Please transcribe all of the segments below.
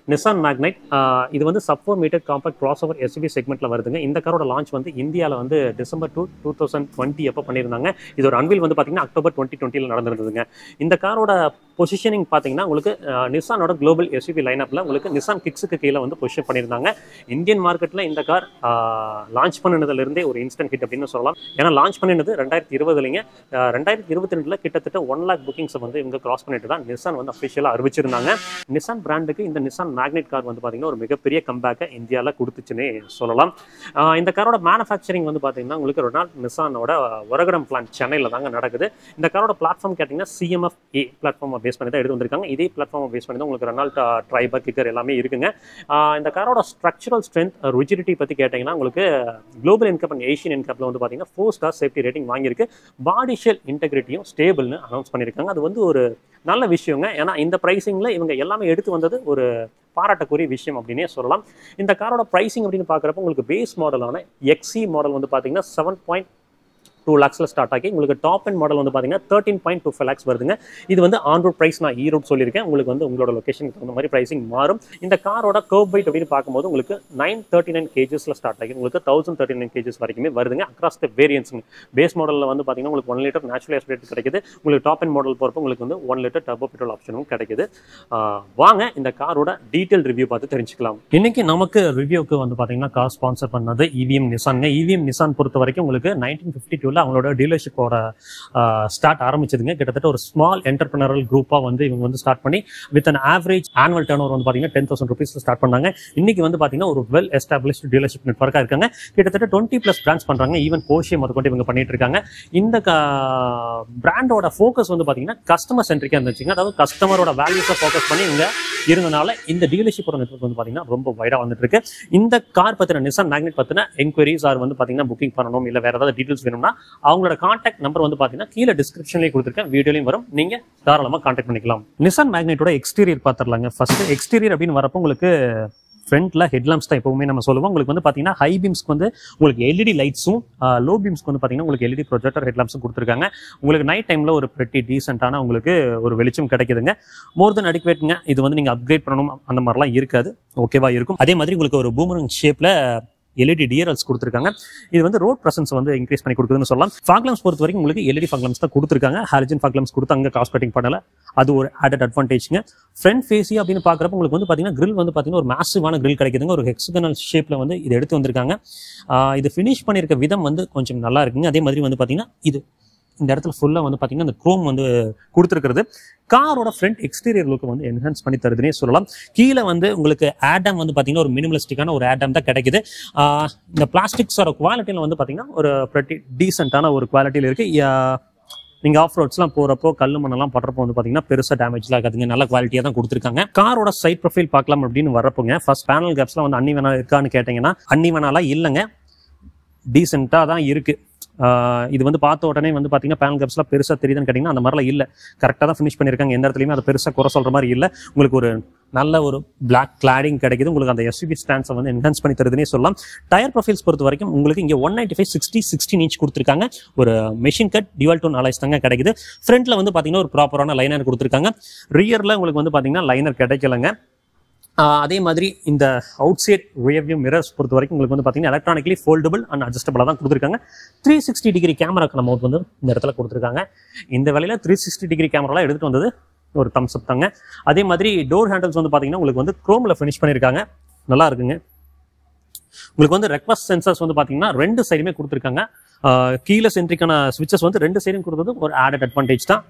Nissan Magnite இது வந்து sub four metre compact crossover SUV செக்மெண்ட்டில் வருதுங்க இந்த காரோட லான்ச் வந்து இந்தியாவில் வந்து December two two thousand twenty எப்போ பண்ணியிருந்தாங்க இது ஒரு அன்வில் வந்து பார்த்தீங்கன்னா அக்டோபர் டுவெண்ட்டி டுவெண்ட்டியில் நடந்திருந்ததுங்க இந்த காரோட பொசிஷனிங் பார்த்தீங்கன்னா உங்களுக்கு அஹ், நிசானோட குளோபல் எஸ்யூவி லைனப்பில் உங்களுக்கு நிசான் கிக்ஸுக்கு கீழே வந்து பொசிஷன் பண்ணியிருந்தாங்க இந்தியன் மார்க்கெட்டில் இந்த கார் லான்ச் பண்ணினதுலேருந்தே ஒரு இன்ஸ்டன்ட் ஹிட் அப்படின்னு சொல்லலாம் ஏன்னா லான்ச் பண்ணினது ரெண்டாயிரத்தி இருபதுலைங்க ரெண்டாயிரத்தி இருபத்தி ரெண்டில் கிட்டத்தட்ட ஒன் லேக் புக்கிங்ஸை வந்து இவங்க கிராஸ் பண்ணிட்டு தான் நிசான் வந்து அஃபிஷியலாக அறிவிச்சிருந்தாங்க நிசான் பிராண்டுக்கு இந்த நிசான் மேக்னெட் கார் வந்து பார்த்தீங்கன்னா ஒரு மிகப்பெரிய கம்பேக்கை இந்தியாவில் கொடுத்துச்சுன்னே சொல்லலாம் ஆஹ் இந்த காரோட மேனுஃபேக்சரிங் வந்து பார்த்தீங்கன்னா உங்களுக்கு ரொனால்ட் நிசானோட ஒரகடம் பிளான் சென்னையில் தாங்க நடக்குது இந்த காரோட பிளாட்ஃபார்ம் கேட்டிங்கன்னா சிஎம்எஃப் ஏ பிளாட்ஃபார்மை பேஸ் பண்ணி தான் எடுத்து வந்திருக்காங்க இதே பிளாட்ஃபார்மை பேஸ் பண்ணி தான் உங்களுக்கு ரெனால்ட் ட்ரைபர் கிக்கர் எல்லாமே இருக்குங்க ஆஹ் இந்த காரோட ஸ்ட்ரக்சரல் ஸ்ட்ரென்த் ரிஜிடிட்டி பற்றி கேட்டிங்கன்னா உங்களுக்கு குளோபல் இன்கப் அண்ட் ஏஷியன் இன்கப்பில் வந்து பார்த்தீங்கன்னா ஃபோர் ஸ்டார் சேஃப்டி ரேட்டிங் வாங்கியிருக்கு பாடி ஷெல் இன்டெகிரிட்டியும் ஸ்டேபிள்னு அனௌன்ஸ் பண்ணியிருக்காங்க அது வந்து ஒரு நல்ல விஷயங்க ஏன்னா இந்த ப்ரைஸிங்கில் இவங்க எல்லாமே எடுத்து வந்தது ஒரு பாராட்டக்கூடிய விஷயம் அப்படின்னே சொல்லலாம் இந்த காரோட ப்ரைசிங் அப்படின்னு பார்க்குறப்ப உங்களுக்கு பேஸ் மாடலான எக்ஸி மாடல் வந்து பார்த்தீங்கன்னா செவன் பாயிண்ட் டூ லேக்ஸில் ஸ்டார்ட் ஆகி உங்களுக்கு டாப் அண்ட் மாடல் வந்து பார்த்தீங்கன்னா thirteen point two five lakhs வருதுங்க இது வந்து ஆன் ரோட் ப்ரைஸ் நான் ஈரோடு சொல்லியிருக்கேன் உங்களுக்கு வந்து உங்களோட லொக்கேஷனுக்கு தகுந்த மாதிரி ப்ரைசிங் மாறும் இந்த காரோட கர்வ் பைட் அப்படின்னு பார்க்கும்போது உங்களுக்கு நைன் தேர்ட்டி நைன் கேஜஸில் ஸ்டார்ட் ஆகி உங்களுக்கு தௌசண்ட் தேர்ட்டி நைன் கேஜஸ் வரைக்குமே வருதுங்க அக்ராஸ் த வேரியன்ஸுங்க பேஸ் மாடலில் வந்து பார்த்தீங்கன்னா உங்களுக்கு ஒன் லிட்டர் நேச்சுரல் ஆஸ்பிரேட் கிடைக்குது உங்களுக்கு டாப் அண்ட் மாடல் போகிறப்ப உங்களுக்கு வந்து ஒன் லிட்டர் டர்போ பெட்ரோல் ஆப்ஷனும் கிடைக்குது ஆஹ் வாங்க இந்த காரோட டீட்டெயில் ரிவ்யூ பார்த்து தெரிஞ்சுக்கலாம் இன்னைக்கு நமக்கு ரிவ்யூக்கு வந்து பார்த்தீங்கன்னா கார் ஸ்பான்சர் பண்ணது இவிஎம் நிசான்ங்க இவிஎம் நிசான் பொறுத்த வரைக்கும் உங்களுக்கு நைன்டீன் ஃபிஃப்டி டூவில் அவங்களோட டீலர்ஷிப்போட ஸ்டார்ட் ஆரம்பிச்சதுங்க கிட்டத்தட்ட ஒரு ஸ்மால் என்டர்பிரினரல் குரூப்பாக வந்து இவங்க வந்து ஸ்டார்ட் பண்ணி with an average annual turn வந்து பார்த்தீங்கன்னா டென் தௌசண்ட் ருபீஸ் ஸ்டார்ட் பண்ணாங்க இன்னைக்கு வந்து பார்த்தீங்கன்னா ஒரு வெல் எஸ்டாப்ளிஷ்ட் டீலர்ஷிப் நெட்ஒர்க்காக இருக்காங்க கிட்டத்தட்ட டுவெண்ட்டி ப்ளஸ் பிராண்ட்ஸ் பண்ணுறாங்க ஈவன் போஷியம் முதற்கொண்டு இவங்க பண்ணிட்டு இருக்காங்க இந்த பிராண்டோட ஃபோக்கஸ் வந்து பார்த்தீங்கன்னா கஸ்டமர் சென்ட்ரிக்காக இருந்துச்சுங்க அதாவது கஸ்டமரோட வேல்யூஸை ஃபோக்கஸ் பண்ணி இவங்க இருந்தனால இந்த டீலர்ஷிப்போட நெட்ஒர்க் வந்து பார்த்தீங்கன்னா ரொம்ப வைடாக வந்துட்டு இருக்கு இந்த கார் பற்றின நிசான் மேக்னெட் பற்றின என்கொயரிஸ் ஆர் வந்து பார்த்தீங்கன்னா புக்கிங் பண்ணணும் இல்லை வேற ஏதாவது டீட்டெயில்ஸ் வேணும்னா அவங்களோட கான்டாக்ட் நம்பர் வந்து பார்த்தீங்கன்னா கீழே டிஸ்கிரிப்ஷன்லேயே கொடுத்துருக்கேன் வீடியோலையும் வரும் நீங்கள் தாராளமாக கான்டாக்ட் பண்ணிக்கலாம் நிசான் மேக்னெட்டோட எக்ஸ்டீரியர் பார்த்துடலாங்க ஃபர்ஸ்ட் எக்ஸ்டீரியர் அப்படின்னு வரப்போ உங்களுக்கு ஃப்ரண்ட்ல ஹெட்லாம்ப்ஸ் தான் எப்பவுமே நம்ம சொல்லுவோம் உங்களுக்கு வந்து பார்த்தீங்கன்னா ஹை பீம்ஸ்க்கு வந்து உங்களுக்கு எல்இடி லைட்ஸும் லோ பீம்ஸ்க்கு வந்து பார்த்தீங்கன்னா உங்களுக்கு எல்இடி ப்ரொஜெக்டர் ஹெட்லாம்ஸும் கொடுத்துருக்காங்க உங்களுக்கு நைட் டைமில் ஒரு pretty டீசென்ட்டான உங்களுக்கு ஒரு வெளிச்சம் கிடைக்குதுங்க மோர் தென் அடிக்குவேட்டுங்க இது வந்து நீங்கள் அப்கிரேட் பண்ணணும் அந்த மாதிரிலாம் இருக்காது ஓகேவா இருக்கும் அதே மாதிரி உங்களுக்கு ஒரு பூமரங் ஷேப்பில் எல்இடி டிஆர்எல்ஸ் கொடுத்துருக்காங்க இது வந்து ரோட் பிரசன்ஸ் வந்து இன்க்ரீஸ் பண்ணி கொடுக்குதுன்னு சொல்லலாம் ஃபாக்லம்ஸ் பொறுத்த வரைக்கும் உங்களுக்கு எல்இடி ஃபாக்லம்ஸ் தான் கொடுத்துருக்காங்க ஹாலஜன் ஃபாக்லம்ஸ் கொடுத்து அங்கே காஸ்ட் கட்டிங் பண்ணல அது ஒரு ஆடட் அட்வான்டேஜ்ங்க ஃப்ரண்ட் ஃபேஸி அப்படின்னு பார்க்குறப்ப உங்களுக்கு வந்து பார்த்தீங்கன்னா grill வந்து பார்த்தீங்கன்னா ஒரு மேசிவான grill கிடைக்குதுங்க ஒரு ஹெக்ஸகனல் ஷேப்பில் வந்து இது எடுத்து வந்திருக்காங்க ஆஹ் இது ஃபினிஷ் பண்ணியிருக்க விதம் வந்து கொஞ்சம் நல்லா இருக்குங்க அதே மாதிரி வந்து பார்த்தீங்கன்னா இது இந்த இடத்துல ஃபுல்லாக வந்து பார்த்தீங்கன்னா இந்த குரோம் வந்து கொடுத்துருக்கிறது காரோட ஃப்ரண்ட் எக்ஸ்டீரியர் லுக் வந்து என்ஹான்ஸ் பண்ணி தருதுன்னே சொல்லலாம் கீழே வந்து உங்களுக்கு ஆடம் வந்து பார்த்தீங்கன்னா ஒரு மினிமலிஸ்டிக்கான ஒரு ஆடம் தான் கிடைக்குது ஆஹ் இந்த பிளாஸ்டிக்ஸோட குவாலிட்டியில் வந்து பார்த்தீங்கன்னா ஒரு ப்ரெட்டி டீசெண்டான ஒரு குவாலிட்டியில் இருக்கு யா- நீங்க ஆஃப் ரோட்ஸ்லாம் போறப்போ கல்லு மண்ணெல்லாம் படுறப்போ வந்து பாத்தீங்கன்னா பெருசா டேமேஜ்லாம் ஆகாதுங்க நல்ல குவாலிட்டியா தான் கொடுத்துருக்காங்க காரோட சைட் ப்ரொஃபைல் பார்க்கலாம் அப்படின்னு வரப்போங்க ஃபர்ஸ்ட் பேனல் கேப்ஸ்லாம் வந்து அன்னி வேணா இருக்கான்னு கேட்டீங்கன்னா அன்னி வேணாலாம் இல்லைங்க டீசெண்டாக தான் இருக்கு ஆஹ் இது வந்து பார்த்த உடனே வந்து பார்த்தீங்கன்னா பேனல் கேப்ஸ்லாம் பெருசாக தெரியுதுன்னு கேட்டிங்கன்னா அந்த மாதிரிலாம் இல்லை கரெக்டாக தான் ஃபினிஷ் பண்ணியிருக்காங்க எந்த இடத்துலையுமே அதை பெருசாக குறை சொல்கிற மாதிரி இல்லை உங்களுக்கு ஒரு நல்ல ஒரு பிளாக் கிளாடிங் கிடைக்குது உங்களுக்கு அந்த எஸ்யூபி ஸ்டாண்ட்ஸை வந்து என்ஹான்ஸ் பண்ணி தருதுன்னே சொல்லலாம் டயர் ப்ரொஃபைல்ஸ் பொறுத்த வரைக்கும் உங்களுக்கு இங்கே one ninety five sixty sixteen inch கொடுத்துருக்காங்க ஒரு machine cut dual tone alloys தாங்க கிடைக்குது ஃப்ரண்ட்ல வந்து பார்த்தீங்கன்னா ஒரு ப்ராப்பரான லைனர் கொடுத்துருக்காங்க ரியரில் உங்களுக்கு வந்து பார்த்தீங்கன்னா லைனர் கிடைக்கலங்க ஆஹ் அதே மாதிரி இந்த அவுட் சைட் ரியர்வியூ மிரர்ஸ் பொறுத்த வரைக்கும் உங்களுக்கு வந்து பார்த்தீங்கன்னா எலக்ட்ரானிக்கலி ஃபோல்டபுள் அண்ட் அட்ஜஸ்டபிளாக தான் கொடுத்துருக்காங்க த்ரீ சிக்ஸ்டி டிகிரி கேமராக்கு நம்ம வந்து இந்த இடத்துல கொடுத்துருக்காங்க இந்த வேலையில் த்ரீ சிக்ஸ்டி டிகிரி கேமராலாம் எடுத்துகிட்டு வந்தது ஒரு தம்ஸ் அப் தாங்க அதே மாதிரி டோர் ஹேண்டில்ஸ் வந்து பார்த்தீங்கன்னா உங்களுக்கு வந்து குரோமில் ஃபினிஷ் பண்ணியிருக்காங்க நல்லா இருக்குங்க உங்களுக்கு வந்து ரெக்வஸ்ட் சென்சர்ஸ் வந்து பார்த்தீங்கன்னா ரெண்டு சைடுமே கொடுத்துருக்காங்க ஆஹ் கீழே சென்ட்ரிக்கான ஸ்விட்சஸ் வந்து ரெண்டு சைடும் கொடுத்தது ஒரு ஆடட் அட்வான்டேஜ் தான்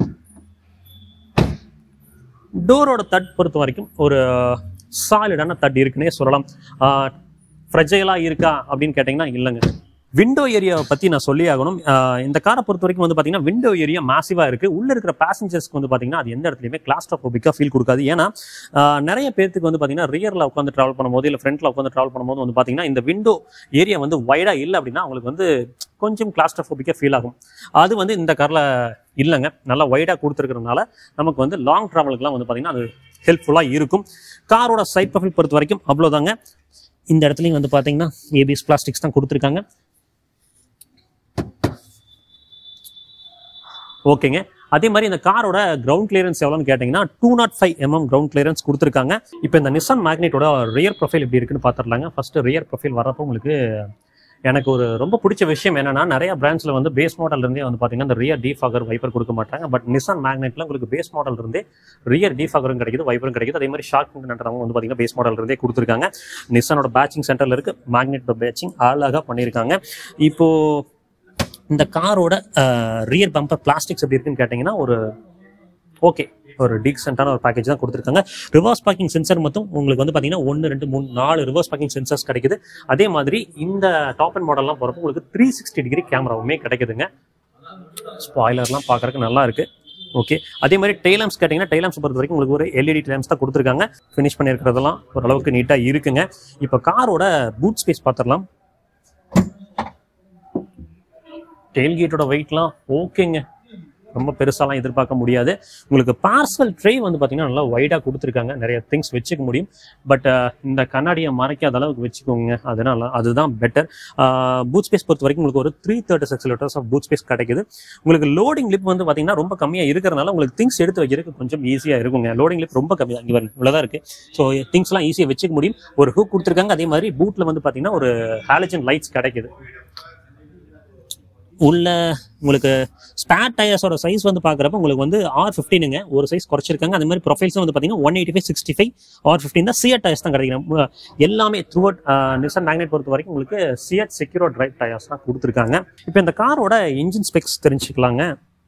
டோரோட தட் பொறுத்த வரைக்கும் ஒரு சாலிடான தட் இருக்குன்னே சொல்லலாம் ஃப்ரெஜைலாக இருக்கா அப்படின்னு கேட்டிங்கன்னா இல்லைங்க விண்டோ ஏரியாவை பற்றி நான் சொல்லி ஆகணும் ஆஹ் இந்த காரை பொறுத்த வரைக்கும் வந்து பார்த்தீங்கன்னா விண்டோ ஏரியா மாசிவாக இருக்குது உள்ளே இருக்கிற பேசஞ்சர்ஸ்க்கு வந்து பார்த்தீங்கன்னா அது எந்த இடத்துலையுமே கிளாஸ்ட்ரோபிக்காக ஃபீல் கொடுக்காது ஏன்னா ஆஹ் நிறைய பேர்த்துக்கு வந்து பார்த்தீங்கன்னா ரியரில் உட்காந்து ட்ராவல் பண்ணும்போது இல்லை ஃப்ரண்ட்டில் உட்காந்து ட்ராவல் பண்ணும்போது வந்து பார்த்தீங்கன்னா இந்த விண்டோ ஏரியா வந்து வைடாக இல்லை அப்படின்னா அவங்களுக்கு வந்து கொஞ்சம் கிளாஸ்ட்ரோபிக்காக ஃபீல் ஆகும் அது வந்து இந்த காரில் இல்லைங்க நல்லா வைடாக கொடுத்துருக்கறதுனால நமக்கு வந்து லாங் ட்ராவலுக்குலாம் வந்து பார்த்தீங்கன்னா அது ஹெல்ப்ஃபுல்லாக இருக்கும் காரோட சைட் ப்ரொஃபைல் பொறுத்த வரைக்கும் அவ்வளோதாங்க இந்த இடத்துலையும் வந்து பார்த்தீங்கன்னா ஏபிஎஸ் பிளாஸ்டிக்ஸ் தான் கொடுத்துருக்காங்க ஓகேங்க அதே மாதிரி இந்த காரோட கிரவுண்ட் கிளியரன்ஸ் எவ்வளோன்னு கேட்டிங்கன்னா two nought five mm ground clearance கொடுத்துருக்காங்க இப்போ இந்த நிசான் மேக்னெட்டோட ரியர் ப்ரொஃபைல் எப்படி இருக்குன்னு பார்த்துடலாங்க ஃபர்ஸ்ட் ரியர் ப்ரொஃபைல் வரப்போ உங்களுக்கு எனக்கு ஒரு ரொம்ப பிடிச்ச விஷயம் என்னன்னா நிறைய பிராண்ட்ஸ்ல வந்து பேஸ் மாடல் இருந்தே வந்து பாத்தீங்கன்னா இந்த ரியர் டீஃபாகர் வைப்பர் கொடுக்க மாட்டாங்க பட் நிசான் மேக்னெட்ல உங்களுக்கு பேஸ் மாடல் இருந்தே ரியர் டீஃபாகரும் கிடைக்குது வைப்பரும் கிடைக்குது அதே மாதிரி ஷார்க் நன்றவங்க வந்து பாத்தீங்கன்னா பேஸ் மாடல் இருந்தே கொடுத்துருக்காங்க நிசானோட பேட்சிங் சென்டர்ல இருக்கு மேக்னெட்டோட பேட்சிங் அழகா பண்ணியிருக்காங்க இப்போ இந்த காரோட ரியர் பம்பர் பிளாஸ்டிக்ஸ் எப்படி இருக்குன்னு கேட்டிங்கன்னா ஒரு ஓகே ஒரு டீசென்டான ஒரு பேக்கேஜ் தான் கொடுத்துருக்காங்க ரிவர்ஸ் பார்க்கிங் சென்சர் மொத்தம் உங்களுக்கு வந்து பார்த்தீங்கன்னா ஒன்று ரெண்டு மூணு நாலு ரிவர்ஸ் பார்க்கிங் சென்சர்ஸ் கிடைக்குது அதே மாதிரி இந்த டாப் அண்ட் மாடல்லாம் போகிறப்போ உங்களுக்கு த்ரீ சிக்ஸ்டி டிகிரி கேமராவுமே கிடைக்குதுங்க ஸ்பாய்லர்லாம் பார்க்கறதுக்கு நல்லா இருக்கு ஓகே அதே மாதிரி டெய்லாம்ஸ் கேட்டிங்கன்னா டெய்லாம்ஸ் பொறுத்த வரைக்கும் உங்களுக்கு ஒரு எல்இடி டைம்ஸ் தான் கொடுத்துருக்காங்க ஃபினிஷ் பண்ணியிருக்கிறதெல்லாம் ஓரளவுக்கு நீட்டாக இருக்குங்க இப்போ காரோட பூட் ஸ்பேஸ் பார்த்துடலாம் டெயில்கேட்டோட வெயிட்லாம் ஓகேங்க ரொம்ப பெருசாலாம் எதிர்பார்க்க முடியாது உங்களுக்கு பார்சல் ட்ரே வந்து பார்த்தீங்கன்னா நல்லா வைடாக கொடுத்துருக்காங்க நிறைய திங்ஸ் வச்சுக்க முடியும் பட் இந்த கண்ணாடியை மறைக்காத அளவுக்கு வச்சுக்கோங்க அதனால அதுதான் பெட்டர் பூத் ஸ்பேஸ் பொறுத்த வரைக்கும் உங்களுக்கு ஒரு three thirty six litres of boot space கிடைக்குது உங்களுக்கு லோடிங் லிப் வந்து பார்த்தீங்கன்னா ரொம்ப கம்மியாக இருக்கிறனால உங்களுக்கு திங்ஸ் எடுத்து வைக்கிறதுக்கு கொஞ்சம் ஈஸியாக இருக்குங்க லோடிங் லிப் ரொம்ப கம்மியாக இங்கே வரும் இவ்வளோதான் இருக்கு ஸோ திங்ஸ்லாம் ஈஸியாக வச்சுக்க முடியும் ஒரு ஹூக் கொடுத்துருக்காங்க அதே மாதிரி பூட்டில் வந்து பார்த்தீங்கன்னா ஒரு ஹாலஜன் லைட்ஸ் கிடைக்குது உள்ள உங்களுக்கு ஸ்பேர் டயர்ஸோட சைஸ் வந்து பார்க்குறப்ப உங்களுக்கு வந்து ஆர் ஃபிஃப்டீனுங்க ஒரு சைஸ் குறைச்சிருக்காங்க அதே மாதிரி ப்ரொஃபைல்ஸும் வந்து பார்த்தீங்கன்னா one eighty five sixty five R fifteen தான் சியட் டயர்ஸ் தான் கிடைக்கும் எல்லாமே த்ரூ அவுட் நிசன் மேக்னெட் பொறுத்த வரைக்கும் உங்களுக்கு சியட் செக்யூரோ டிரைவ் டயர்ஸ் தான் கொடுத்துருக்காங்க இப்போ இந்த காரோட இன்ஜின் ஸ்பெக்ஸ் தெரிஞ்சுக்கலாங்க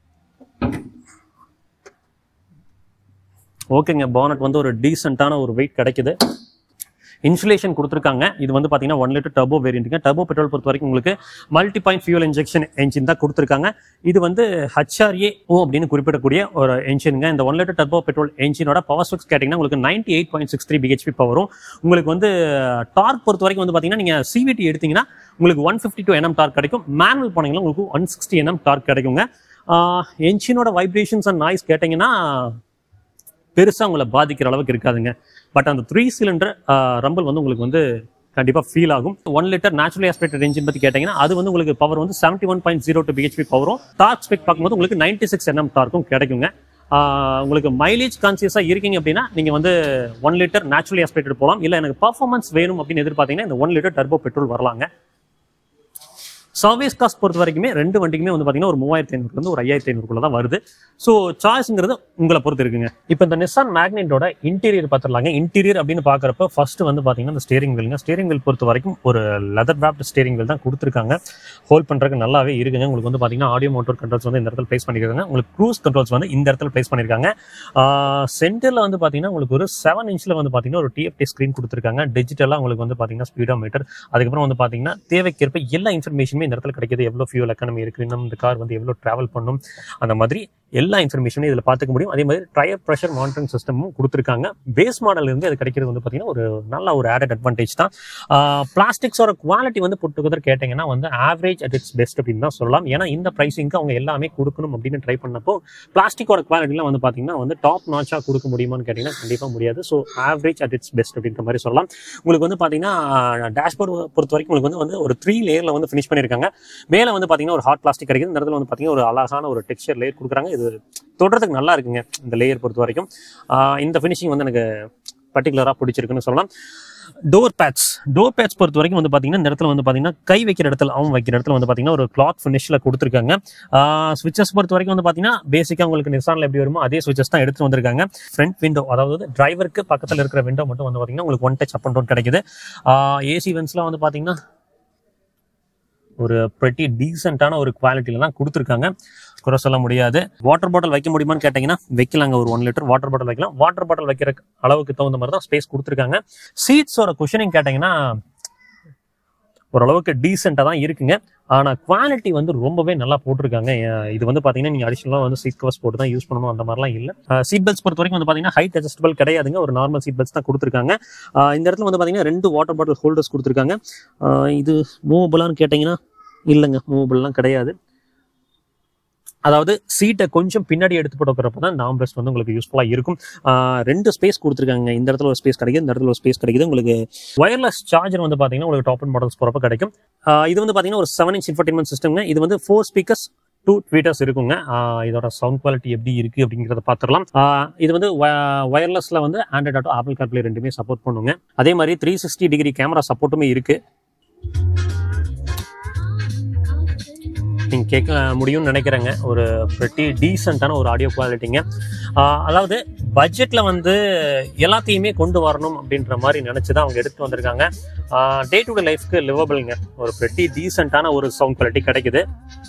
ஓகேங்க பானட் வந்து ஒரு டீசெண்டான ஒரு வெயிட் கிடைக்குது இன்சுலேஷன் கொடுத்துருக்காங்க இது வந்து பார்த்தீங்கன்னா ஒன் லிட்டர் டர்போ வேரியண்ட்டுங்க டர்போ பெட்ரோல் பொறுத்த வரைக்கும் உங்களுக்கு multi point fuel injection engine தான் கொடுத்துருக்காங்க இது வந்து ஹச்ஆர்ஏ ஓ அப்படின்னு குறிப்பிடக்கூடிய ஒரு என்ஜினுங்க இந்த ஒன் லிட்டர் டர்போ பெட்ரோல் என்ஜினோட பவர் ஸ்பெக்ஸ் கேட்டிங்கன்னா உங்களுக்கு ninety eight point six three BHP பவரும் உங்களுக்கு வந்து டார்க் பொறுத்த வரைக்கும் வந்து பார்த்தீங்கன்னா நீங்கள் சிவிடி எடுத்தீங்கன்னா உங்களுக்கு one fifty two NM torque கிடைக்கும் மேனுவல் போனீங்கன்னா உங்களுக்கு ஒன் சிக்ஸ்டி என்எம் டார்க் கிடைக்குங்க என்ஜினோட வைப்ரேஷன்ஸ் அண்ட் நாய்ஸ் கேட்டிங்கன்னா பெருசாக உங்களை பாதிக்கிற அளவுக்கு இருக்காதுங்க பட் அந்த த்ரீ சிலிண்டர் ரம்பிள் வந்து உங்களுக்கு வந்து கண்டிப்பாக ஃபீல் ஆகும் one litre naturally aspirated engine பற்றி கேட்டிங்கன்னா அது வந்து உங்களுக்கு பவர் வந்து seventy one point zero two BHP பவரும் டார்க் ஸ்பெக் பார்க்கும்போது உங்களுக்கு நைன்டி சிக்ஸ் என்எம் டார்க்கும் கிடைக்குங்க ஆஹ் உங்களுக்கு மைலேஜ் கான்சியஸாக இருக்கீங்க அப்படின்னா நீங்கள் வந்து ஒன் லிட்டர் நேச்சுரலி ஆஸ்பிரேட்டட் போகலாம் இல்லை எனக்கு பர்ஃபார்மன்ஸ் வேணும் அப்படின்னு எதிர்பார்த்தீங்கன்னா இந்த ஒன் லிட்டர் டர்போ பெட்ரோல் வரலாங்க சர்வீஸ் காஸ்ட் பொறுத்த வரைக்குமே ரெண்டு வண்டிக்குமே வந்து பார்த்தீங்கன்னா ஒரு மூவாயிரத்தி ஐநூறுலேருந்து ஒரு ஐயாயிரத்தி ஐநூறுக்குள்ள தான் வருது ஸோ சாய்ஸ்ங்கிறது உங்களை பொறுத்து இருக்குங்க இப்போ இந்த நிசான் மேக்னெட்டோட இன்டீரியர் பார்த்துடலாங்க இன்டீரியர் அப்படின்னு பார்க்குறப்ப ஃபர்ஸ்ட் வந்து பார்த்தீங்கன்னா இந்த ஸ்டேரிங் வீலுங்க ஸ்டேரிங் வீல் பொறுத்த வரைக்கும் ஒரு லெதர் பேப்ட் ஸ்டேரிங் வீல் தான் கொடுத்துருக்காங்க ஹோல்ட் பண்ணுறதுக்கு நல்லாவே இருக்குங்க உங்களுக்கு வந்து பார்த்தீங்கன்னா ஆடியோ மோட்டர் கண்ட்ரோல்ஸ் வந்து இந்த இடத்துல ப்ளேஸ் பண்ணியிருக்காங்க உங்களுக்கு க்ரூஸ் கண்ட்ரோல்ஸ் வந்து இந்த இடத்துல ப்ளேஸ் பண்ணியிருக்காங்க சென்டரில் வந்து பார்த்தீங்கன்னா உங்களுக்கு ஒரு செவன் இன்ச்சில் வந்து பார்த்தீங்கன்னா ஒரு டிஎஃப்டி ஸ்க்ரீன் கொடுத்துருக்காங்க டிஜிட்டலாக உங்களுக்கு வந்து பார்த்தீங்கன்னா ஸ்பீடோ மீட்டர் அதுக்கப்புறம் வந்து பார்த்தீங்கன்னா தேவைக்கேற்ப எல்லா இன்ஃபர்மேஷனுமே இந்த இடத்துல கிடைக்குது எவ்வளோ ஃபியூல் எக்கானமி இருக்கு இன்னும் இந்த கார் வந்து எவ்வளோ ட்ராவல் பண்ணும் அந்த மாதிரி எல்லா இன்ஃபர்மேஷனும் இதில் பார்த்துக்க முடியும் அதே மாதிரி டயர் ப்ரெஷர் மானிட்டரிங் சிஸ்டமும் கொடுத்துருக்காங்க பேஸ் மாடல் இருந்து அது கிடைக்கிறது வந்து பார்த்தீங்கன்னா ஒரு நல்ல ஒரு ஆடட் அட்வான்டேஜ் தான் பிளாஸ்டிக்ஸோட குவாலிட்டி வந்து புட்டுக்குதர் கேட்டிங்கன்னா வந்து ஆவரேஜ் அட் இட்ஸ் பெஸ்ட் அப்படின்னு தான் சொல்லலாம் ஏன்னா இந்த ப்ரைஸிங்க்கு அவங்க எல்லாமே கொடுக்கணும் அப்படின்னு ட்ரை பண்ணப்போ பிளாஸ்டிக்கோட குவாலிட்டிலாம் வந்து பார்த்தீங்கன்னா வந்து டாப் நாச்சாக கொடுக்க முடியுமான்னு கேட்டிங்கன்னா கண்டிப்பாக முடியாது so average at its best அப்படின்ற மாதிரி சொல்லலாம் உங்களுக்கு வந்து பார்த்தீங்கன்னா டேஷ்போர்ட் பொறுத்த வரைக்கும் உங்களுக்கு வந்து வந்து ஒரு த்ரீ லேயரில் வந்து ஃபினிஷ் பண்ணியிருக்காங்க மேலே வந்து பார்த்தீங்கன்னா ஒரு ஹாட் பிளாஸ்டிக் கிடைக்குது இந்த இடத்துல வந்து பார்த்தீங்கன்னா ஒரு அழகான ஒரு டெக்ஸ்சர் லேயர் கொடுக்குறாங்க இது தொடுறதுக்கு நல்லா இருக்குங்க இந்த லேயர் பொறுத்த வரைக்கும் ஆஹ் இந்த ஃபினிஷிங் வந்து எனக்கு பர்டிகுலராக பிடிச்சிருக்குன்னு சொல்லலாம் டோர் பேட்ஸ் டோர் பேட்ஸ் பொறுத்த வரைக்கும் வந்து பார்த்தீங்கன்னா இந்த இடத்துல வந்து பார்த்தீங்கன்னா கை வைக்கிற இடத்துல அவன் வைக்கிற இடத்துல வந்து பார்த்தீங்கன்னா ஒரு கிளாத் ஃபினிஷில் கொடுத்துருக்காங்க ஸ்விட்சஸ் பொறுத்த வரைக்கும் வந்து பார்த்தீங்கன்னா பேசிக்காக உங்களுக்கு நிசானில் எப்படி வருமோ அதே ஸ்விட்சஸ் தான் எடுத்து வந்திருக்காங்க ஃப்ரண்ட் விண்டோ அதாவது டிரைவருக்கு பக்கத்தில் இருக்கிற விண்டோ மட்டும் வந்து பார்த்தீங்கன்னா உங்களுக்கு one touch up and down கிடைக்குது ஏசி வென்ஸ்லாம் வந்து பார்த்தீங்கன்னா ஒரு ப்ரெட்டி டீசெண்டான ஒரு குவாலிட்டியில தான் கொடுத்துருக்காங்க குறை சொல்ல முடியாது வாட்டர் பாட்டில் வைக்க முடியுமான்னு கேட்டிங்கன்னா வைக்கலாங்க ஒரு ஒன் லிட்டர் வாட்டர் பாட்டில் வைக்கலாம் வாட்டர் பாட்டில் வைக்கிற அளவுக்கு தகுந்த மாதிரி தான் ஸ்பேஸ் கொடுத்துருக்காங்க சீட்ஸோட குஷனிங் கேட்டிங்கன்னா ஓரளவுக்கு டீசெண்டாக தான் இருக்குங்க ஆனால் குவாலிட்டி வந்து ரொம்பவே நல்லா போட்டிருக்காங்க அஹ் இது வந்து பார்த்தீங்கன்னா நீங்கள் அடிஷனலாக வந்து சீட் கவர்ஸ் போட்டு தான் யூஸ் பண்ணணும் அந்த மாதிரிலாம் இல்லை சீட் பெல்ட்ஸ் பொறுத்த வரைக்கும் வந்து பார்த்தீங்கன்னா ஹைட் அட்ஜஸ்டபிள் கிடையாதுங்க ஒரு நார்மல் சீட் பெல்ட்ஸ் தான் கொடுத்துருக்காங்க அஹ் இந்த இடத்துல வந்து பார்த்தீங்கன்னா ரெண்டு வாட்டர் பாட்டில் ஹோல்டர்ஸ் கொடுத்துருக்காங்க அஹ் இது மூவபுளான்னு கேட்டிங்கன்னா இல்லைங்க மூவபுள்லாம் கிடையாது அதாவது சீட்டை கொஞ்சம் பின்னாடி எடுத்து போட்டு வைக்கிறப்ப தான் நாம் ரெஸ்ட் வந்து உங்களுக்கு யூஸ்ஃபுல்லாக இருக்கும் ஆஹ் ரெண்டு ஸ்பேஸ் கொடுத்துருக்காங்க இந்த இடத்துல ஒரு ஸ்பேஸ் கிடைக்குது இந்த இடத்துல ஒரு ஸ்பேஸ் கிடைக்குது உங்களுக்கு ஒயர்லெஸ் சார்ஜர் வந்து பார்த்தீங்கன்னா உங்களுக்கு டாப் அண்ட் மாடல்ஸ் போகிறப்ப கிடைக்கும் ஆஹ் இது வந்து பார்த்தீங்கன்னா ஒரு செவன் இன்ச் இன்ஃபர்டைன்மெண்ட் சிஸ்டம்ங்க இது வந்து ஃபோர் ஸ்பீக்கர்ஸ் டூ ட்வீட்டர்ஸ் இருக்குங்க ஆஹ் இதோட சவுண்ட் குவாலிட்டி எப்படி இருக்குது அப்படிங்கிறத பார்த்துடலாம் ஆஹ் இது வந்து ஒயர்லெஸில் வந்து ஆண்ட்ராய்ட் ஆட்டோ ஆப்பிள் கார்ப்ளே ரெண்டுமே சப்போர்ட் பண்ணுங்க அதே மாதிரி த்ரீ சிக்ஸ்டி டிகிரி கேமரா சப்போர்ட்டுமே இருக்குது நீங்கள் கேட்க முடியும்னு நினைக்கிறேங்க ஒரு ப்ரெட்டி டீசெண்டான ஒரு ஆடியோ குவாலிட்டிங்க ஆஹ் அதாவது பட்ஜெட்டில் வந்து எல்லாத்தையுமே கொண்டு வரணும் அப்படின்ற மாதிரி நினச்சி தான் அவங்க எடுத்துட்டு வந்திருக்காங்க டே டு டே லைஃப்க்கு லிவபிள்ங்க ஒரு ப்ரெட்டி டீசெண்டான ஒரு சவுண்ட் குவாலிட்டி கிடைக்குது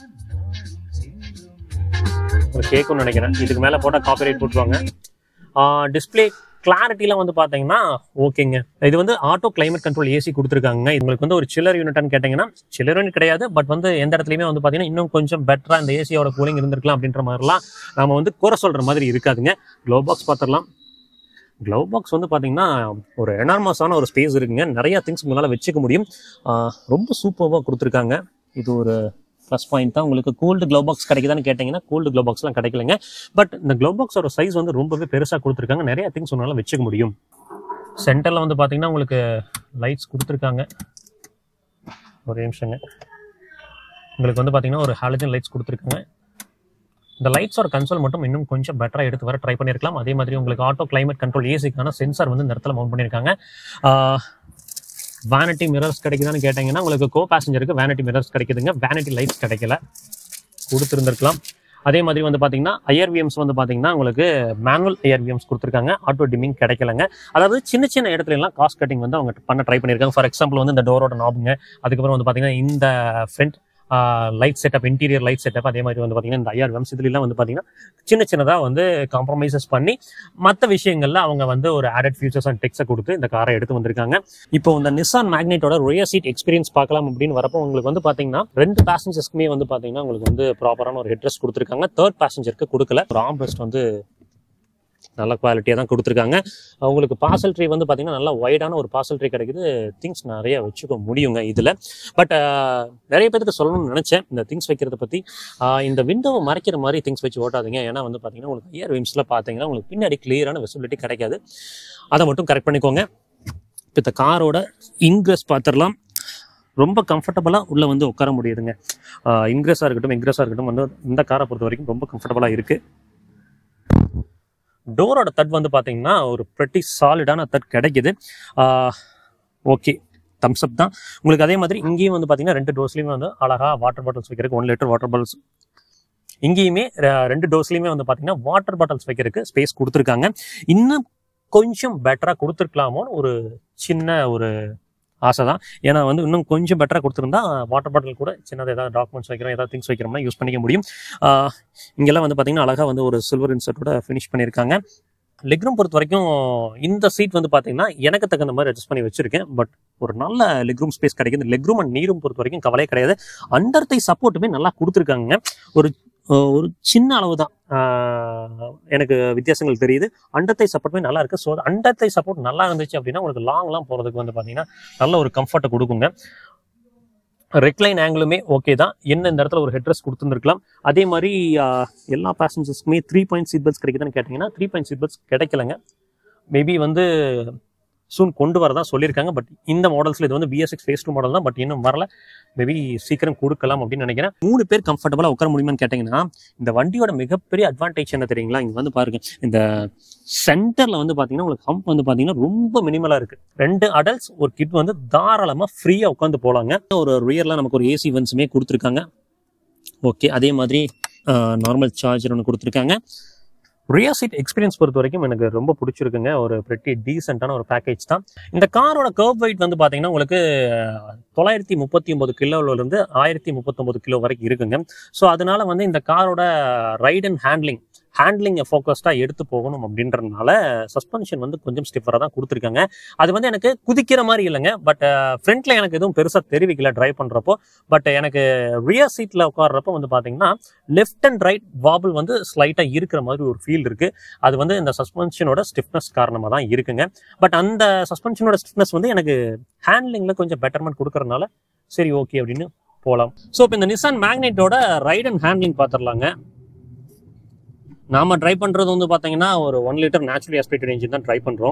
உங்களுக்கு கேட்கும்னு நினைக்கிறேன் இதுக்கு மேலே போட்டால் காப்பிரைட் போட்டுருவாங்க டிஸ்பிளே கிளாரிட்டிலாம் வந்து பார்த்தீங்கன்னா ஓகேங்க இது வந்து ஆட்டோ கிளைமேட் கண்ட்ரோல் ஏசி கொடுத்துருக்காங்க உங்களுக்கு வந்து ஒரு சில்லர் யூனிட்னு கேட்டிங்கன்னா சில்லர் யூனிட் கிடையாது பட் வந்து எந்த இடத்துலையுமே வந்து பார்த்தீங்கன்னா இன்னும் கொஞ்சம் பெட்டராக இந்த ஏசியோட கூலிங் இருந்திருக்கலாம் அப்படின்ற மாதிரிலாம் நம்ம வந்து குறை சொல்கிற மாதிரி இருக்காதுங்க க்ளோ பாக்ஸ் பார்த்துடலாம் க்ளோ பாக்ஸ் வந்து பார்த்தீங்கன்னா ஒரு எனார்மஸான ஒரு ஸ்பேஸ் இருக்குங்க நிறைய திங்ஸ் உங்களால் வச்சுக்க முடியும் ஆஹ் ரொம்ப சூப்பராக கொடுத்துருக்காங்க இது ஒரு ப்ளஸ் பாயிண்ட் தான் உங்களுக்கு கோல்டு க்ளோ பாக்ஸ் கிடைக்குதான்னு கேட்டிங்கன்னா கோல்டு க்ளோ பாக்ஸ்லாம் கிடைக்கலங்க பட் இந்த க்ளோ பாக்ஸோட சைஸ் வந்து ரொம்பவே பெருசாக கொடுத்துருக்காங்க நிறைய திங்ஸ் உங்களால் வச்சுக்க முடியும் சென்டரில் வந்து பார்த்தீங்கன்னா உங்களுக்கு லைட்ஸ் கொடுத்துருக்காங்க ஒரு நிமிஷங்க உங்களுக்கு வந்து பார்த்தீங்கன்னா ஒரு ஹாலஜன் லைட்ஸ் கொடுத்துருக்காங்க இந்த லைட்ஸோட கன்சோல் மட்டும் இன்னும் கொஞ்சம் பெட்டராக எடுத்து வர ட்ரை பண்ணியிருக்கலாம் அதே மாதிரி உங்களுக்கு ஆட்டோ கிளைமேட் கண்ட்ரோல் ஏசிக்கான சென்சார் வந்து இந்த இடத்துல மவுண்ட் பண்ணியிருக்காங்க வேனிட்டி மிரர்ஸ் கிடைக்குதான்னு கேட்டிங்கன்னா உங்களுக்கு கோ பேசஞ்சருக்கு வேனிட்டி மிரர்ஸ் கிடைக்குதுங்க வேனிட்டி லைட்ஸ் கிடைக்கல கொடுத்துருந்துருக்கலாம் அதே மாதிரி வந்து பார்த்தீங்கன்னா ஐஆர்விஎம்ஸ் வந்து பார்த்தீங்கன்னா உங்களுக்கு மேனுவல் ஐஆர்விஎம்ஸ் கொடுத்துருக்காங்க ஆட்டோ டிமிங் கிடைக்கலங்க அதாவது சின்ன சின்ன இடத்துல எல்லாம் காஸ்ட் கட்டிங் வந்து அவங்க பண்ண ட்ரை பண்ணியிருக்காங்க ஃபார் எக்ஸாம்பிள் வந்து இந்த டோரோட நாபுங்க அதுக்கப்புறம் வந்து பார்த்தீங்கன்னா இந்த front light setup interior light setup அதே மாதிரி வந்து பார்த்தீங்கன்னா இந்த ஐஆர் வெம்ஸ் இதுலாம் வந்து பார்த்தீங்கன்னா சின்ன சின்னதாக வந்து காம்ப்ரமைசஸ் பண்ணி மற்ற விஷயங்கள்ல அவங்க வந்து ஒரு ஆடட் ஃபியூச்சர்ஸ் அண்ட் டெக்ஸை கொடுத்து இந்த காரை எடுத்து வந்திருக்காங்க இப்போ இந்த நிசான் மேக்னெட்டோட ரோயர் சீட் எக்ஸ்பீரியன்ஸ் பார்க்கலாம் அப்படின்னு வரப்போ உங்களுக்கு வந்து பார்த்தீங்கன்னா ரெண்டு பேசஞ்சர்ஸ்க்குமே வந்து பார்த்தீங்கன்னா உங்களுக்கு வந்து ப்ராப்பரான ஒரு ஹெட்ரஸ் கொடுத்துருக்காங்க தேர்ட் பேசஞ்சருக்கு கொடுக்கல ஒரு ஆம்ரெஸ்ட் வந்து நல்ல குவாலிட்டியாக தான் கொடுத்துருக்காங்க உங்களுக்கு பார்சல் ட்ரீ வந்து பார்த்தீங்கன்னா நல்லா வைடான ஒரு பார்சல் ட்ரீ கிடைக்குது திங்ஸ் நிறைய வச்சுக்க முடியுங்க இதில் பட் நிறைய பேருக்கு சொல்லணும்னு நினச்சேன் இந்த திங்ஸ் வைக்கிறத பற்றி இந்த விண்டோவை மறைக்கிற மாதிரி திங்ஸ் வச்சு ஓட்டாதீங்க ஏன்னா வந்து பார்த்தீங்கன்னா உங்களுக்கு இயர் விம்ஸில் பார்த்தீங்கன்னா உங்களுக்கு பின்னாடி கிளியரான விசிபிலிட்டி கிடைக்காது அதை மட்டும் கரெக்ட் பண்ணிக்கோங்க இப்போ இந்த காரோட இன்க்ரெஸ் பார்த்துடலாம் ரொம்ப கம்ஃபர்டபுளாக உள்ளே வந்து உட்கார முடியுதுங்க இன்க்ரெஸாக இருக்கட்டும் இன்க்ரெஸாக இருக்கட்டும் வந்து இந்த காரை பொறுத்த வரைக்கும் ரொம்ப கம்ஃபர்டபுளாக இருக்குது டோரோட தட் வந்து பார்த்தீங்கன்னா ஒரு ப்ரெட்டி சாலிடான தட் கிடைக்குது ஓகே தம்ஸ் அப் தான் உங்களுக்கு அதே மாதிரி இங்கேயும் வந்து பார்த்தீங்கன்னா ரெண்டு டோர்ஸ்லையுமே வந்து அழகாக வாட்டர் பாட்டில்ஸ் வைக்கிறதுக்கு ஒன் லிட்டர் வாட்டர் பாட்டில்ஸ் இங்கேயுமே ர- ரெண்டு டோர்ஸ்லையுமே வந்து பார்த்தீங்கன்னா வாட்டர் பாட்டில்ஸ் வைக்கிறதுக்கு ஸ்பேஸ் கொடுத்துருக்காங்க இன்னும் கொஞ்சம் பெட்டராக கொடுத்துருக்கலாமோன்னு ஒரு சின்ன ஒரு ஆசை தான் ஏன்னா வந்து இன்னும் கொஞ்சம் பெட்டராக கொடுத்துருந்தா வாட்டர் பாட்டில் கூட சின்னதாக ஏதாவது டாக்குமெண்ட்ஸ் வைக்கிறோம் ஏதாவது திங்ஸ் வைக்கிறோம்னா யூஸ் பண்ணிக்க முடியும் ஆஹ் இங்கெல்லாம் வந்து பார்த்தீங்கன்னா அழகாக வந்து ஒரு சில்வர் இன்சர்ட்டோட ஃபினிஷ் பண்ணியிருக்காங்க லெக்ரூம் பொறுத்த வரைக்கும் இந்த சீட் வந்து பார்த்தீங்கன்னா எனக்கு தகுந்த மாதிரி அட்ஜஸ்ட் பண்ணி வச்சிருக்கேன் பட் ஒரு நல்ல லெக்ரூம் ஸ்பேஸ் கிடைக்குது லெக்ரூம் அண்ட் நீரும் பொறுத்த வரைக்கும் கவலையே கிடையாது அண்டர் தை சப்போர்ட்டுமே நல்லா கொடுத்துருக்காங்க ஒரு அஹ், ஒரு சின்ன அளவு தான் ஆஹ், எனக்கு வித்தியாசங்கள் தெரியுது அண்டர் தை சப்போர்ட்டுமே நல்லா இருக்கு ஸோ அண்டர் தை சப்போர்ட் நல்லா இருந்துச்சு அப்படின்னா உங்களுக்கு லாங்லாம் போகிறதுக்கு வந்து பார்த்தீங்கன்னா நல்ல ஒரு கம்ஃபர்ட்டை கொடுக்குங்க ரெக்லைன் ஆங்கிளுமே ஓகே தான் என்ன இந்த இடத்துல ஒரு ஹெட்ரஸ் கொடுத்துருந்துருக்கலாம் அதே மாதிரி ஆஹ், எல்லா பேசஞ்சர்ஸ்க்குமே த்ரீ பாயிண்ட் சீட் பெல்ட்ஸ் கிடைக்குதுன்னு கேட்டிங்கன்னா த்ரீ பாயிண்ட் சீட் பெல்ட்ஸ் கிடைக்கலங்க மேபி வந்து சூன் கொண்டு வரதா சொல்லியிருக்காங்க பட் இந்த மாடல்ஸில் இது வந்து பிஎஸ்எக்ஸ் ஃபேஸ் டூ மாடல் தான் பட் இன்னும் வரல மேபி சீக்கிரம் கொடுக்கலாம் அப்படின்னு நினைக்கிறேன் மூணு பேர் கம்ஃபர்டபுளாக உட்கார முடியுமான்னு கேட்டிங்கன்னா இந்த வண்டியோட மிகப்பெரிய அட்வான்டேஜ் என்ன தெரியுங்களா இங்கே வந்து பாருங்க இந்த சென்டரில் வந்து பார்த்தீங்கன்னா உங்களுக்கு ஹம்ப் வந்து பார்த்தீங்கன்னா ரொம்ப மினிமலாக இருக்குது ரெண்டு அடல்ட்ஸ் ஒரு கிட் வந்து தாராளமாக ஃப்ரீயாக உட்காந்து போகலாங்க ஒரு ரியரில் நமக்கு ஒரு ஏசி வென்ஸுமே கொடுத்துருக்காங்க ஓகே அதே மாதிரி நார்மல் சார்ஜர் ஒன்று கொடுத்துருக்காங்க ரியர் சீட் எக்ஸ்பீரியன்ஸ் பொறுத்த வரைக்கும் எனக்கு ரொம்ப பிடிச்சிருக்குங்க ஒரு pretty டீசெண்டான ஒரு பேக்கேஜ் தான் இந்த காரோட கர்வ் வெயிட் வந்து பார்த்தீங்கன்னா உங்களுக்கு தொள்ளாயிரத்தி முப்பத்தி ஒன்பது கிலோவிலேருந்து ஆயிரத்தி முப்பத்தொம்பது கிலோ வரைக்கும் இருக்குங்க ஸோ அதனால வந்து இந்த காரோட ரைட் அண்ட் ஹேண்ட்லிங் ஹேண்ட்லிங்கை ஃபோக்கஸ்டாக எடுத்து போகணும் அப்படின்றதுனால சஸ்பென்ஷன் வந்து கொஞ்சம் ஸ்டிஃபராக தான் கொடுத்துருக்காங்க அது வந்து எனக்கு குதிக்கிற மாதிரி இல்லைங்க பட் ஃப்ரண்ட்ல எனக்கு எதுவும் பெருசாக தெரிவிக்கல டிரைவ் பண்ணுறப்போ பட் எனக்கு ரியர் சீட்டில் உட்கார்றப்போ வந்து பார்த்தீங்கன்னா லெஃப்ட் அண்ட் ரைட் வாபிள் வந்து ஸ்லைட்டாக இருக்கிற மாதிரி ஒரு ஃபீல் இருக்கு அது வந்து இந்த சஸ்பென்ஷனோட ஸ்டிஃப்னஸ் காரணமாக தான் இருக்குங்க பட் அந்த சஸ்பென்ஷனோட ஸ்டிஃப்னஸ் வந்து எனக்கு ஹேண்ட்லிங்கில் கொஞ்சம் பெட்டர்மெண்ட் கொடுக்கறதுனால சரி ஓகே அப்படின்னு போகலாம் ஸோ இப்போ இந்த நிசான் மேக்னெட்டோட ரைட் அண்ட் ஹேண்ட்லிங் பார்த்துடலாங்க நாம ட்ரை பண்றது வந்து பாத்தீங்கன்னா ஒரு one litre naturally aspirated engine தான் ட்ரை பண்றோம்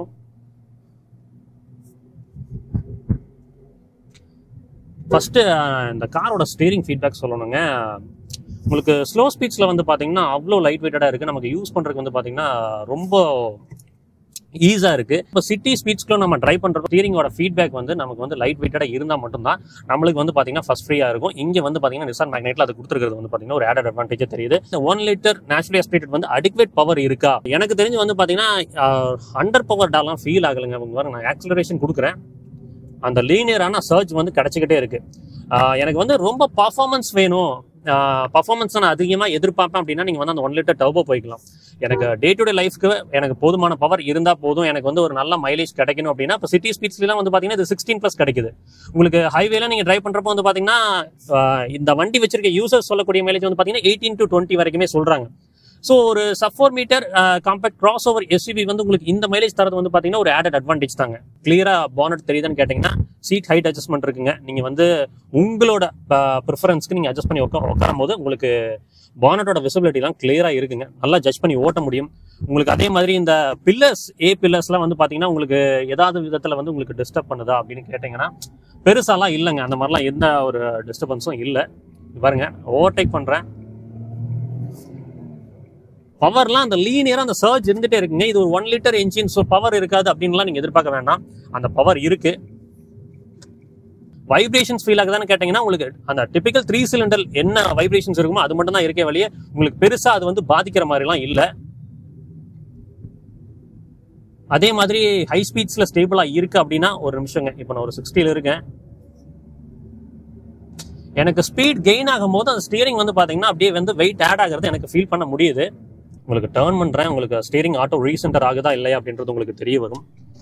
ஃபர்ஸ்ட் இந்த காரோட ஸ்டீரிங் ஃபீட்பேக் சொல்லணுங்க உங்களுக்கு ஸ்லோ ஸ்பீட்ஸில் வந்து பார்த்தீங்கன்னா அவ்வளோ லைட் வெயிட்டடாக இருக்குது நமக்கு யூஸ் பண்ணுறதுக்கு வந்து பார்த்தீங்கன்னா ரொம்ப ஈஸியாக இருக்குது இப்போ சிட்டி ஸ்பீட்ஸ்க்குள்ள நம்ம ட்ரை பண்ணுறப்போ ஸ்டீரிங்கோட ஃபீட்பேக் வந்து நமக்கு வந்து லைட் வெயிட்டடாக இருந்தால் மட்டும்தான் நம்மளுக்கு வந்து பார்த்தீங்கன்னா ஃபஸ்ட் ஃப்ரீயாக இருக்கும் இங்கே வந்து பார்த்தீங்கன்னா நிசான் மேக்னெட்டில் அது கொடுத்துருக்கிறது வந்து பார்த்தீங்கன்னா ஒரு ஆடட் அட்வான்டேஜ் தெரியுது இந்த ஒன் லிட்டர் நேச்சுரலி அஸ்பிரேட்டட் வந்து அடிக்வேட் பவர் இருக்கா எனக்கு தெரிஞ்சு வந்து பார்த்தீங்கன்னா அண்டர் பவர் டாலாம் ஃபீல் ஆகலைங்க அவங்க வர நான் ஆக்சிலரேஷன் கொடுக்குறேன் அந்த லீனியரான சர்ச் வந்து கிடைச்சிக்கிட்டே இருக்கு ஆஹ் எனக்கு வந்து ரொம்ப பர்ஃபார்மன்ஸ் வேணும் பர்ஃபார்மன்ஸ் நான் அதிகமாக எதிர்பார்ப்பேன் அப்படின்னா நீங்கள் வந்து அந்த ஒன் லிட்டர் டர்போ போய்க்கலாம் எனக்கு டே டு டே லைஃப்க்கு எனக்கு போதுமான பவர் இருந்தால் போதும் எனக்கு வந்து ஒரு நல்ல மைலேஜ் கிடைக்கணும் அப்படின்னா இப்போ சிட்டி ஸ்பீட்ஸ்லாம் வந்து பார்த்தீங்கன்னா இது சிக்ஸ்டீன் ப்ளஸ் கிடைக்குது உங்களுக்கு ஹைவேல நீங்கள் டிரைவ் பண்ணுறப்போ வந்து பார்த்தீங்கன்னா ஆஹ் இந்த வண்டி வச்சிருக்க யூசர்ஸ் சொல்லக்கூடிய மைலேஜ் வந்து பார்த்தீங்கன்னா எயிட்டீன் டு டுவெண்ட்டி வரைக்குமே சொல்கிறாங்க ஸோ ஒரு sub four metre compact crossover SUV வந்து உங்களுக்கு இந்த மைலேஜ் தரது வந்து பார்த்தீங்கன்னா ஒரு ஆடட் அட்வான்டேஜ் தாங்க கிளியரா பானட் தெரியுதுன்னு கேட்டிங்கன்னா சீட் ஹைட் அட்ஜஸ்ட்மெண்ட் இருக்குங்க நீங்கள் வந்து உங்களோட ப்ரிஃபரன்ஸ்க்கு நீங்கள் அட்ஜஸ்ட் பண்ணி உட்கார உட்காரும் போது உங்களுக்கு பானட்டோட விசிபிலிட்டிலாம் கிளியராக இருக்குங்க நல்லா ஜட்ஜ் பண்ணி ஓட்ட முடியும் உங்களுக்கு அதே மாதிரி இந்த பில்லர்ஸ் ஏ பில்லர்ஸ்லாம் வந்து பார்த்தீங்கன்னா உங்களுக்கு ஏதாவது விதத்தில் வந்து உங்களுக்கு டிஸ்டர்ப் பண்ணுதா அப்படின்னு கேட்டிங்கன்னா பெருசாலாம் இல்லைங்க அந்த மாதிரிலாம் எந்த ஒரு டிஸ்டர்பன்ஸும் இல்லை பாருங்க ஓவர்டேக் பண்ணுறேன் பவர்லாம் அந்த லீனியரா அந்த சர்ஜ் இருந்துட்டே இருக்குங்க இது ஒரு one litre engine so power இருக்காது அப்படின்லாம் நீங்க எதிர்பார்க்க வேண்டாம் அந்த பவர் இருக்கு வைப்ரேஷன்ஸ் ஃபீல் ஆகுதான்னு கேட்டீங்கன்னா உங்களுக்கு அந்த டிபிக்கல் த்ரீ சிலிண்டர் என்ன வைப்ரேஷன்ஸ் இருக்குமோ அது மட்டும் தான் இருக்கே வழியே உங்களுக்கு பெருசா அது வந்து பாதிக்கிற மாதிரிலாம் இல்ல அதே மாதிரி ஹை ஸ்பீட்ஸ்ல ஸ்டேபிளா இருக்கு அப்படின்னா ஒரு நிமிஷங்க இப்போ நான் ஒரு சிக்ஸ்டியில் இருக்கேன் எனக்கு ஸ்பீட் கெயின் ஆகும் போது அந்த ஸ்டியரிங் வந்து பாத்தீங்கன்னா அப்படியே வந்து வெயிட் ஆட் ஆகிறது எனக்கு ஃபீல் பண்ண முடியுது உங்களுக்கு டேர்ன் பண்றேன் உங்களுக்கு ஸ்டீரிங் ஆட்டோ ரீசென்டர் ஆகுதா இல்லையா அப்படின்றது உங்களுக்கு தெரிய வரும்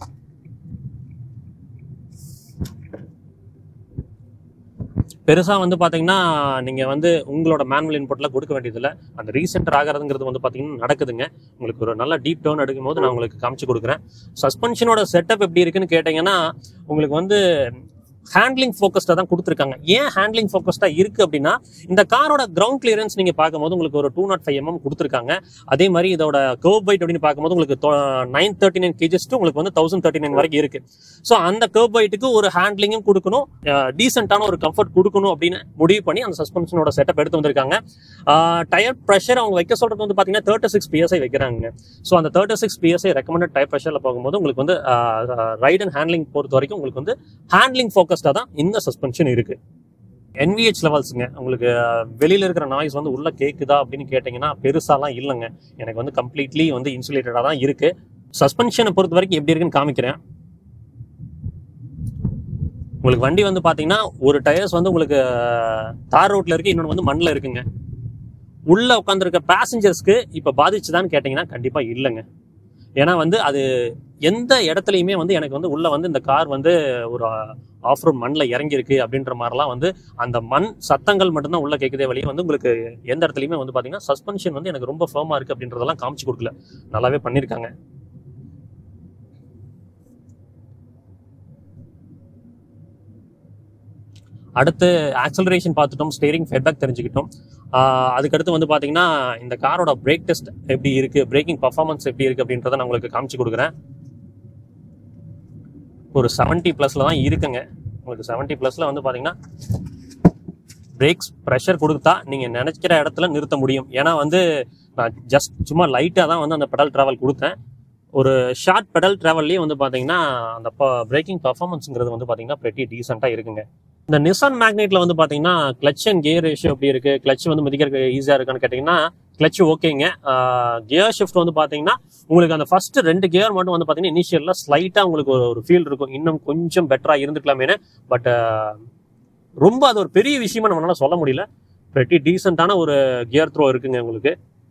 பெருசா வந்து பாத்தீங்கன்னா நீங்க வந்து உங்களோட மேனுவல் இன்புட்ல கொடுக்க வேண்டியதில்ல அந்த ரீசென்டர் ஆகிறதுங்கிறது வந்து பாத்தீங்கன்னா நடக்குதுங்க உங்களுக்கு ஒரு நல்ல டீப் டேர்ன் எடுக்கும் போது நான் உங்களுக்கு காமிச்சு கொடுக்குறேன் சஸ்பென்ஷனோட செட்டப் எப்படி இருக்குன்னு கேட்டீங்கன்னா உங்களுக்கு வந்து ஹேண்ட்லிங் ஃபோக்கஸ்டாக தான் கொடுத்துருக்காங்க ஏன் ஹேண்ட்லிங் ஃபோக்கஸ்டாக இருக்கு அப்படின்னா இந்த காரோட கிரவுண்ட் கிளியரன்ஸ் நீங்க பார்க்கும்போது உங்களுக்கு ஒரு டூ நாட் ஃபைவ் எம்எம் கொடுத்துருக்காங்க அதே மாதிரி இதோட கர்வ் பைட் அப்படின்னு பார்க்கும்போது உங்களுக்கு நைன் தேர்ட்டி நைன் கேஜஸ் உங்களுக்கு வந்து தௌசண்ட் தேர்ட்டி நைன் வரைக்கும் இருக்கு ஸோ அந்த கர்வ் பைட்டுக்கு ஒரு ஹேண்ட்லிங்கும் கொடுக்கணும் டீசென்டான ஒரு கம்ஃபர்ட் கொடுக்கணும் அப்படின்னு முடிவு பண்ணி அந்த சஸ்பென்ஷனோட செட்டப் எடுத்து வந்திருக்காங்க டயர் ப்ரெஷர் அவங்க வைக்க சொல்றது வந்து பார்த்தீங்கன்னா தேர்ட்டி சிக்ஸ் பிஎஸ்ஐ வைக்கிறாங்க ஸோ அந்த thirty six PSI recommended tyre ப்ரெஷரில் போகும்போது உங்களுக்கு வந்து ரைட் அண்ட் ஹேண்ட்லிங் பொறுத்த வரைக்கும் உங்களுக்கு வந்து ஹேண்ட்லிங் ஃபோக்கஸ்டாக தான் இந்த சஸ்பென்ஷன் இருக்கு என்விஹெச் லெவல்ஸுங்க உங்களுக்கு அஹ், வெளியில இருக்கிற நாய்ஸ் வந்து உள்ள கேக்குதா அப்படின்னு கேட்டிங்கன்னா பெருசாலாம் இல்லைங்க எனக்கு வந்து கம்ப்ளீட்லி வந்து இன்சுலேட்டடாக தான் இருக்கு சஸ்பென்ஷனை பொறுத்த வரைக்கும் எப்படி இருக்குன்னு காமிக்கிறேன் உங்களுக்கு வண்டி வந்து பாத்தீங்கன்னா ஒரு டயர்ஸ் வந்து உங்களுக்கு அஹ், தார் ரோட்ல இருக்கு இன்னொன்று வந்து மண்ணில் இருக்குங்க உள்ள உட்காந்துருக்க பேசஞ்சர்ஸ்க்கு இப்ப பாதிச்சுதான்னு கேட்டிங்கன்னா கண்டிப்பா இல்லைங்க ஏன்னா வந்து அது எந்த இடத்துலையுமே வந்து எனக்கு வந்து உள்ள வந்து இந்த கார் வந்து ஒரு ஆஃப் ரோட் மண்ணில் இறங்கியிருக்கு அப்படின்ற மாதிரிலாம் வந்து அந்த மண் சத்தங்கள் மட்டும்தான் உள்ள கேட்குதே வழியே வந்து உங்களுக்கு எந்த இடத்துலையுமே வந்து பார்த்தீங்கன்னா சஸ்பென்ஷன் வந்து எனக்கு ரொம்ப ஃபேமாக இருக்குது அப்படின்றதெல்லாம் காமிச்சு கொடுக்கல நல்லாவே பண்ணியிருக்காங்க அடுத்து ஆக்சலரேஷன் பார்த்துட்டோம் ஸ்டேரிங் ஃபீட்பேக் தெரிஞ்சுக்கிட்டோம் ஆஹ் அதுக்கடுத்து வந்து பார்த்தீங்கன்னா இந்த காரோட பிரேக் டெஸ்ட் எப்படி இருக்கு பிரேக்கிங் பர்ஃபார்மன்ஸ் எப்படி இருக்கு அப்படின்றத நான் உங்களுக்கு காமிச்சு கொடுக்குறேன் ஒரு செவன்ட்டி ப்ளஸ்ல தான் இருக்குங்க உங்களுக்கு செவன்ட்டி ப்ளஸ்ல வந்து பார்த்தீங்கன்னா பிரேக்ஸ் ப்ரெஷர் கொடுத்தா நீங்கள் நினைக்கிற இடத்துல நிறுத்த முடியும் ஏன்னா வந்து நான் ஜஸ்ட் சும்மா லைட்டாக தான் வந்து அந்த பெடல் ட்ராவல் கொடுத்தேன் ஒரு ஷார்ட் பெடல் ட்ராவல்லையே வந்து பார்த்தீங்கன்னா அந்த பிரேக்கிங் பர்ஃபார்மன்ஸுங்கிறது வந்து பார்த்தீங்கன்னா pretty டீசெண்டாக இருக்குங்க இந்த நிசான் மேக்னெட்ல வந்து பார்த்தீங்கன்னா கிளச் அண்ட் கியர் ரேஷியோ எப்படி இருக்கு கிளச் வந்து மிதிக்கிறதுக்கு ஈஸியாக இருக்கான்னு கேட்டிங்கன்னா கிளச் ஓகேங்க கியர் ஷிஃப்ட் வந்து பார்த்தீங்கன்னா உங்களுக்கு அந்த ஃபர்ஸ்ட் ரெண்டு கியர் மட்டும் வந்து பார்த்தீங்கன்னா இனிஷியலில் ஸ்லைட்டாக உங்களுக்கு ஒரு ஒரு ஃபீல் இருக்கும் இன்னும் கொஞ்சம் பெட்டராக இருந்துக்கலாமேனு பட் ரொம்ப அது ஒரு பெரிய விஷயமா நம்மளால சொல்ல முடியல pretty டீசெண்டான ஒரு கியர் த்ரோ இருக்குங்க உங்களுக்கு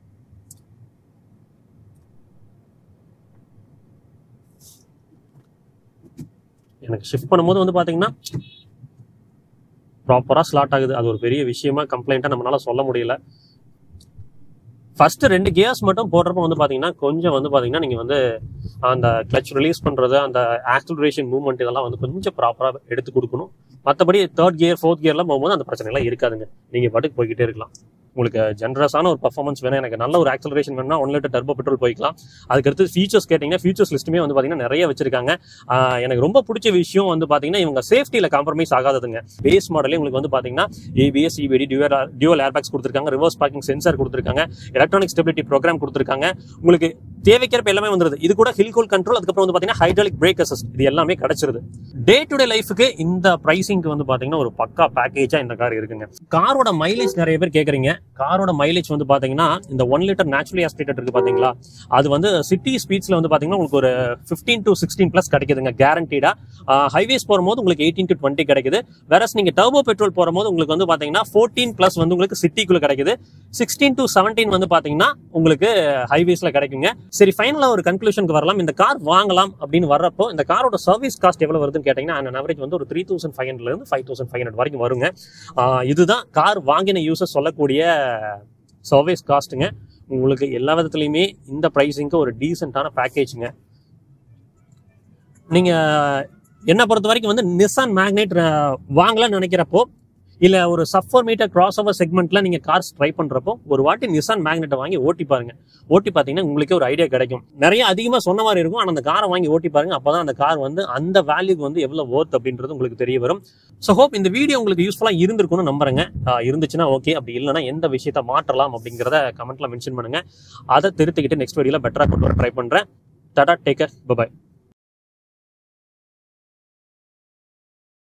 எனக்கு ஷிஃப்ட் பண்ணும்போது வந்து பார்த்தீங்கன்னா ப்ராப்பராக ஸ்லாட் ஆகுது அது ஒரு பெரிய விஷயமா கம்ப்ளைண்ட்டாக நம்மளால சொல்ல முடியல ஃபர்ஸ்ட் ரெண்டு கியர்ஸ் மட்டும் போடுறப்ப வந்து பார்த்தீங்கன்னா கொஞ்சம் வந்து பார்த்தீங்கன்னா நீங்கள் வந்து அந்த கிளச் ரிலீஸ் பண்ணுறது அந்த ஆக்சலரேஷன் மூவ்மெண்ட் இதெல்லாம் வந்து கொஞ்சம் ப்ராப்பராக எடுத்து கொடுக்கணும் மற்றபடி தேர்ட் கியர் ஃபோர்த் கியர்லாம் போகும்போது அந்த பிரச்சனைலாம் இருக்காதுங்க நீங்கள் பாட்டுக்கு போய்கிட்டே இருக்கலாம் உங்களுக்கு ஜென்ரஸான ஒரு பர்ஃபார்மன்ஸ் வேணும் எனக்கு நல்ல ஒரு ஆக்சலரேஷன் வேணும்னா ஒன் லிட்டர் டர்போ பெட்ரோல் போய்க்கலாம் அதுக்கடுத்து ஃபீச்சர்ஸ் கேட்டிங்கன்னா ஃபீச்சர்ஸ் லிஸ்ட்டுமே வந்து பார்த்தீங்கன்னா நிறைய வச்சிருக்காங்க ஆஹ் எனக்கு ரொம்ப பிடிச்ச விஷயம் வந்து பார்த்தீங்கன்னா இவங்க சேஃப்டியில் காம்ப்ரமைஸ் ஆகாததுங்க பேஸ் மாடலே உங்களுக்கு வந்து பார்த்தீங்கன்னா ABS EBD dual dual airbags கொடுத்துருக்காங்க ரிவர்ஸ் பார்க்கிங் சென்சார் கொடுத்துருக்காங்க எலக்ட்ரானிக் ஸ்டெபிலிட்டி ப்ரோக்ராம் கொடுத்துருக்காங்க உங்களுக்கு தேவைக்கிறப்ப எல்லாமே வந்துருது இது கூட ஹில் கோல் கண்ட்ரோல் அதுக்கப்புறம் வந்து பார்த்தீங்கன்னா ஹைட்ராலிக் பிரேக் அசிஸ்ட் இது எல்லாமே கிடைச்சிருது டே டு டே லைஃபுக்கு இந்த ப்ரைசிங்க்கு வந்து பார்த்தீங்கன்னா ஒரு பக்கா பேக்கேஜா இந்த கார் இருக்குங்க காரோட மைலேஜ் நிறைய பேர் கேட்குறீங்க காரோட மைலேஜ் வந்து பார்த்தீங்கன்னா இந்த ஒன் லிட்டர் நேச்சுரலி ஆஸ்பிரேட்டட் இருக்கு பார்த்தீங்களா அது வந்து சிட்டி ஸ்பீட்ஸ்ல வந்து பார்த்தீங்கன்னா உங்களுக்கு ஒரு ஃபிஃப்டீன் டு சிக்ஸ்டீன் ப்ளஸ் கிடைக்குதுங்க கேரண்டீடா ஹைவேஸ் போகும்போது உங்களுக்கு எயிட்டீன் டு டுவெண்ட்டி கிடைக்குது வேற நீங்க டர்போ பெட்ரோல் போகும்போது உங்களுக்கு வந்து பார்த்தீங்கன்னா ஃபோர்டீன் ப்ளஸ் வந்து உங்களுக்கு சிட்டிக்குள்ள கிடைக்குது சிக்ஸ்டீன் டு செவன்டீன் வந்து பார்த்தீங்கன்னா உங்களுக்கு ஹைவேஸ்ல கிடைக்குங்க சரி ஃபைனலா ஒரு கன்க்ளூஷனுக்கு வரலாம் இந்த கார் வாங்கலாம் அப்படின்னு வர்றப்போ இந்த காரோட சர்வீஸ் காஸ்ட் எவ்வளவு வருதுன்னு கேட்டீங்கன்னா அந்த ஆவரேஜ் வந்து ஒரு த்ரீ தௌசண்ட் ஃபைவ் ஹண்ட்ரட்ல இருந்து ஃபைவ் தௌசண்ட் ஃபைவ் ஹண்ட்ரட் வரைக்கும் வருங்க ஆஹ் இதுதான் கார் வாங்கின யூசர் சொல்லக்கூடிய சர்வீஸ் காஸ்ட்டுங்க உங்களுக்கு எல்லா விதத்துலையுமே இந்த ப்ரைஸிங்க்கு ஒரு டீசெண்டான பேக்கேஜுங்க நீங்க என்ன பொறுத்த வரைக்கும் வந்து நிசான் மேக்னெட் வாங்கலாம்னு நினைக்கிறப்போ இல்ல ஒரு சஃபர் மீட்டர் கிராஸ் ஓவர் செக்மெண்ட்ல நீங்க கார்ஸ் ட்ரை பண்றப்போ ஒரு வாட்டி நிசான் மேக்னெட்டை வாங்கி ஓட்டி பாருங்க ஓட்டி பாத்தீங்கன்னா உங்களுக்கே ஒரு ஐடியா கிடைக்கும் நிறைய அதிகமா சொன்ன மாதிரி இருக்கும் ஆனா அந்த காரை வாங்கி ஓட்டி பாருங்க அப்பதான் அந்த கார் வந்து அந்த வேல்யூக்கு வந்து எவ்வளவு ஒர்த் அப்படின்றது உங்களுக்கு தெரிய வரும் ஸோ ஹோப் இந்த வீடியோ உங்களுக்கு யூஸ்ஃபுல்லா இருந்திருக்கும்னு நம்புறேங்க ஆஹ் இருந்துச்சுன்னா ஓகே அப்படி இல்லைன்னா எந்த விஷயத்த மாற்றலாம் அப்படிங்கிறத கமெண்ட்ல மென்ஷன் பண்ணுங்க அதை திருத்திக்கிட்டு நெக்ஸ்ட் வீடியோல பெட்டரா கொண்டு வர ட்ரை பண்றேன் டாடா டேக்கர் பபாய்